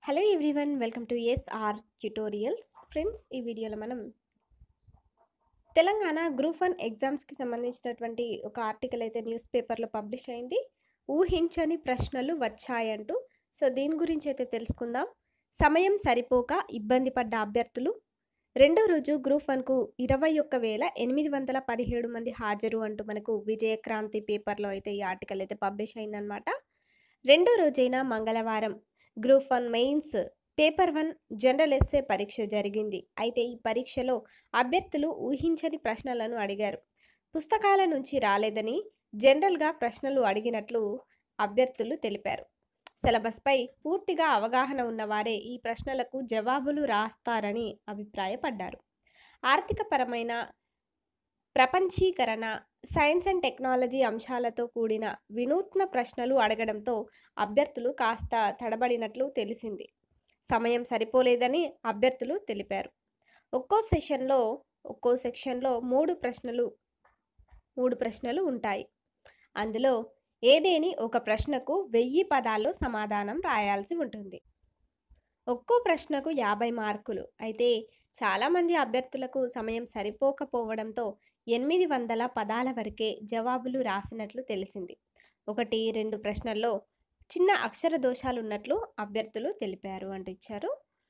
hello everyone welcome to SR tutorials friends ఈ వీడియోలో మనం తెలంగాణ గ్రూప్ వన్ ఎగ్జామ్స్కి సంబంధించినటువంటి ఒక ఆర్టికల్ అయితే న్యూస్ పేపర్లో పబ్లిష్ అయింది ఊహించని ప్రశ్నలు వచ్చాయంటూ సో దీని గురించి అయితే తెలుసుకుందాం సమయం సరిపోక ఇబ్బంది పడ్డ అభ్యర్థులు రెండో రోజు గ్రూప్ వన్కు ఇరవై ఒక్క వేల ఎనిమిది వందల పదిహేడు మంది హాజరు అంటూ మనకు విజయక్రాంతి పేపర్లో అయితే ఈ ఆర్టికల్ అయితే పబ్లిష్ అయిందనమాట రెండో రోజైన మంగళవారం group one mains paper one general essay పరీక్ష జరిగింది అయితే ఈ పరీక్షలో అభ్యర్థులు ఊహించని ప్రశ్నలను అడిగారు పుస్తకాల నుంచి రాలేదని జనరల్గా ప్రశ్నలు అడిగినట్లు అభ్యర్థులు తెలిపారు సిలబస్పై పూర్తిగా అవగాహన ఉన్నవారే ఈ ప్రశ్నలకు జవాబులు రాస్తారని అభిప్రాయపడ్డారు ఆర్థికపరమైన ప్రపంచీకరణ సైన్స్ అండ్ టెక్నాలజీ అంశాలతో కూడిన వినూత్న ప్రశ్నలు అడగడంతో అభ్యర్థులు కాస్త తడబడినట్లు తెలిసింది సమయం సరిపోలేదని అభ్యర్థులు తెలిపారు ఒక్కో సెషన్లో ఒక్కో సెక్షన్లో మూడు ప్రశ్నలు మూడు ప్రశ్నలు ఉంటాయి అందులో ఏదేని ఒక ప్రశ్నకు వెయ్యి పదాల్లో సమాధానం రాయాల్సి ఉంటుంది ఒక్కో ప్రశ్నకు యాభై మార్కులు అయితే చాలామంది అభ్యర్థులకు సమయం సరిపోకపోవడంతో ఎనిమిది వందల పదాల వరకే జవాబులు రాసినట్లు తెలిసింది ఒకటి రెండు ప్రశ్నల్లో చిన్న అక్షర దోషాలు ఉన్నట్లు అభ్యర్థులు తెలిపారు అంటూ ఇచ్చారు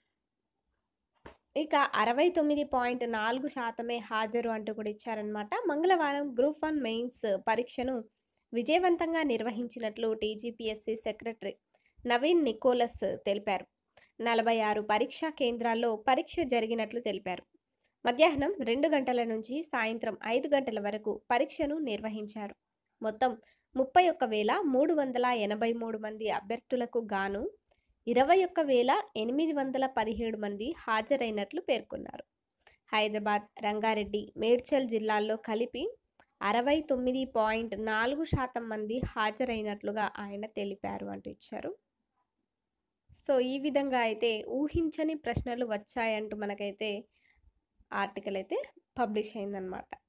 ఇక అరవై తొమ్మిది పాయింట్ నాలుగు శాతమే హాజరు అంటూ కూడా ఇచ్చారనమాట మంగళవారం గ్రూప్ వన్ మెయిన్స్ పరీక్షను విజయవంతంగా నిర్వహించినట్లు టీజీపీఎస్సీ సెక్రటరీ నవీన్ నికోలస్ తెలిపారు నలభై ఆరు పరీక్షా కేంద్రాల్లో పరీక్ష జరిగినట్లు తెలిపారు మధ్యాహ్నం రెండు గంటల నుంచి సాయంత్రం ఐదు గంటల వరకు పరీక్షను నిర్వహించారు మొత్తం ముప్పై ఒక్క వేల మూడు వందల ఎనభై మూడు మంది అభ్యర్థులకు గాను ఇరవై ఒక్క వేల ఎనిమిది వందల పదిహేడు మంది హాజరైనట్లు పేర్కొన్నారు హైదరాబాద్ రంగారెడ్డి మేడ్చల్ జిల్లాల్లో కలిపి అరవై తొమ్మిది పాయింట్ నాలుగు శాతం మంది హాజరైనట్లుగా ఆయన తెలిపారు అంటూ ఇచ్చారు సో ఈ విధంగా అయితే ఊహించని ప్రశ్నలు వచ్చాయంటూ మనకైతే ఆర్టికల్ అయితే పబ్లిష్ అయిందనమాట